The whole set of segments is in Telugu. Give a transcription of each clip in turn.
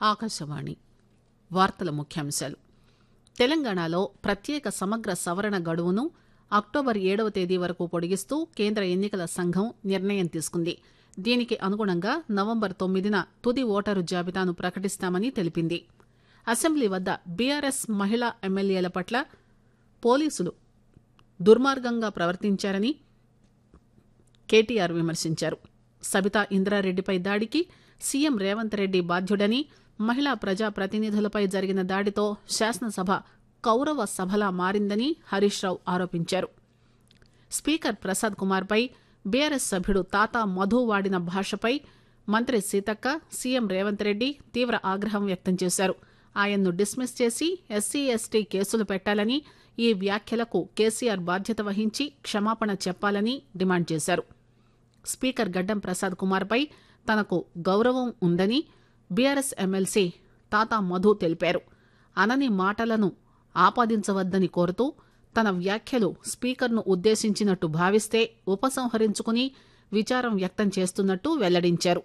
ఆకాశవాణి వార్తల ముఖ్యాంశాలు తెలంగాణలో ప్రత్యేక సమగ్ర సవరణ గడువును అక్టోబర్ ఏడవ తేదీ వరకు పొడిగిస్తూ కేంద్ర ఎన్నికల సంఘం నిర్ణయం తీసుకుంది దీనికి అనుగుణంగా నవంబర్ తొమ్మిదిన తుది ఓటరు జాబితాను ప్రకటిస్తామని తెలిపింది అసెంబ్లీ వద్ద బీఆర్ఎస్ మహిళా ఎమ్మెల్యేల పట్ల పోలీసులు దుర్మార్గంగా ప్రవర్తించారని కేటీఆర్ విమర్శించారు సబితా ఇంద్రారెడ్డిపై దాడికి సీఎం రేవంత్ రెడ్డి బాధ్యుడని మహిళా ప్రజా ప్రతినిధులపై జరిగిన దాడితో శాసనసభ కౌరవ సభలా మారిందని హరీష్ రావు ఆరోపించారు స్పీకర్ ప్రసాద్ కుమార్పై బీఆర్ఎస్ సభ్యుడు తాతా మధు వాడిన భాషపై మంత్రి సీతక్క సీఎం రేవంత్ రెడ్డి తీవ్ర ఆగ్రహం వ్యక్తం చేశారు ఆయన్ను డిస్మిస్ చేసి ఎస్సీ ఎస్టీ కేసులు పెట్టాలని ఈ వ్యాఖ్యలకు కేసీఆర్ బాధ్యత వహించి క్షమాపణ చెప్పాలని డిమాండ్ చేశారు స్పీకర్ గడ్డం ప్రసాద్ కుమార్పై తనకు గౌరవం ఉందని బీఆర్ఎస్ ఎమ్మెల్సీ తాతా మధు తెలిపారు అనని మాటలను ఆపాదించవద్దని కోరుతూ తన వ్యాఖ్యలు స్పీకర్ను ఉద్దేశించినట్టు భావిస్తే ఉపసంహరించుకుని విచారం వ్యక్తం చేస్తున్నట్టు వెల్లడించారు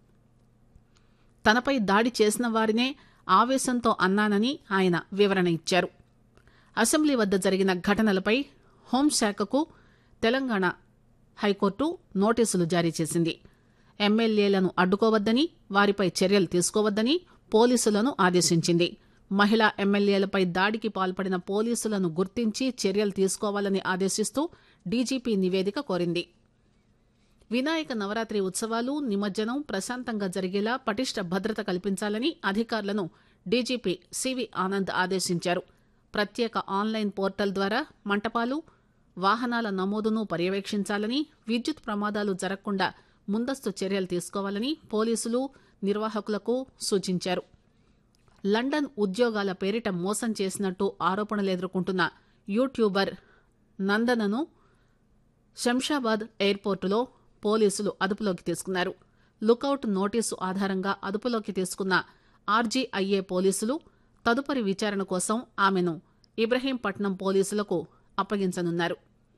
తనపై దాడి చేసిన వారినే ఆవేశంతో అన్నానని ఆయన వివరణ ఇచ్చారు అసెంబ్లీ వద్ద జరిగిన ఘటనలపై హోంశాఖకు తెలంగాణ హైకోర్టు నోటీసులు జారీ చేసింది ఎమ్మెల్యేలను అడ్డుకోవద్దని వారిపై చర్యలు తీసుకోవద్దని పోలీసులను ఆదేశించింది మహిళా ఎమ్మెల్యేలపై దాడికి పాల్పడిన పోలీసులను గుర్తించి చర్యలు తీసుకోవాలని ఆదేశిస్తూ డీజీపీ నివేదిక కోరింది వినాయక నవరాత్రి ఉత్సవాలు నిమజ్జనం ప్రశాంతంగా జరిగేలా పటిష్ట భద్రత కల్పించాలని అధికారులను డీజీపీ సివి ఆనంద్ ఆదేశించారు ప్రత్యేక ఆన్లైన్ పోర్టల్ ద్వారా మంటపాలు వాహనాల నమోదును పర్యవేక్షించాలని విద్యుత్ ప్రమాదాలు జరగకుండా ముందస్తు చర్యలు తీసుకోవాలని పోలీసులు నిర్వాహకులకు సూచించారు లండన్ ఉద్యోగాల పేరిట మోసం చేసినట్టు ఆరోపణలు ఎదుర్కొంటున్న యూట్యూబర్ నందనను శంషాబాద్ ఎయిర్పోర్టులో పోలీసులు అదుపులోకి తీసుకున్నారు లుకౌట్ నోటీసు ఆధారంగా అదుపులోకి తీసుకున్న ఆర్జీఐఏ పోలీసులు తదుపరి విచారణ కోసం ఆమెను ఇబ్రహీంపట్నం పోలీసులకు అప్పగించనున్నారు